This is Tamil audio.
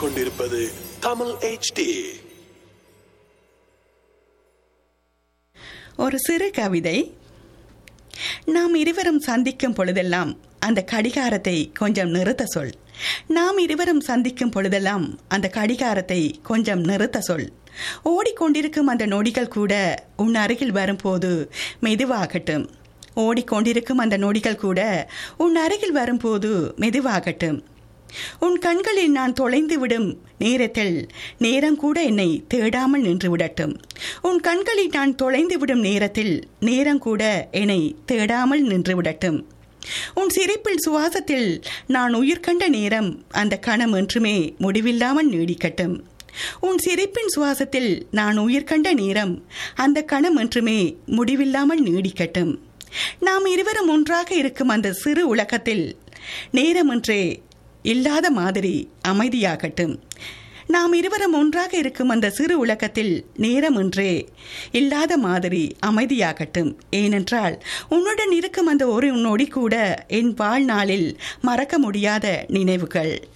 கேட்டுக்கொண்டிருப்பது தமிழ் HD ஒரு சிறு கவிதை நாம் இருவரும் சந்திக்கும் பொழுதெல்லாம் அந்த கடிகாரத்தை கொஞ்சம் நிறுத்த சொல் நாம் இருவரும் சந்திக்கும் பொழுதெல்லாம் அந்த கடிகாரத்தை கொஞ்சம் நிறுத்த சொல் ஓடிக்கொண்டிருக்கும் அந்த நொடிகள் கூட உன் அருகில் வரும்போது மெதுவாகட்டும் ஓடிக்கொண்டிருக்கும் அந்த நொடிகள் கூட உன் அருகில் வரும்போது மெதுவாகட்டும் உன் கண்களில் நான் தொலைந்து விடும் நேரத்தில் நேரம் கூட என்னை தேடாமல் நின்று விடட்டும் உன் கண்களில் நான் தொலைந்து விடும் நேரத்தில் நேரம் கூட என்னை தேடாமல் நின்று விடட்டும் உன் சிரிப்பில் சுவாசத்தில் நான் உயிர் கண்ட நேரம் அந்த கணம் என்றுமே முடிவில்லாமல் நீடிக்கட்டும் உன் சிரிப்பின் சுவாசத்தில் நான் உயிர் கண்ட நேரம் அந்த கணம் என்றுமே முடிவில்லாமல் நீடிக்கட்டும் நாம் இருவரும் ஒன்றாக இருக்கும் அந்த சிறு உலகத்தில் நேரமன்றே இல்லாத மாதிரி அமைதியாகட்டும் நாம் இருவரும் ஒன்றாக இருக்கும் அந்த சிறு உலகத்தில் நேரமன்றே இல்லாத மாதிரி அமைதியாகட்டும் ஏனென்றால் உன்னுடன் இருக்கும் அந்த ஒரு நொடி கூட என் வாழ்நாளில் மறக்க முடியாத நினைவுகள்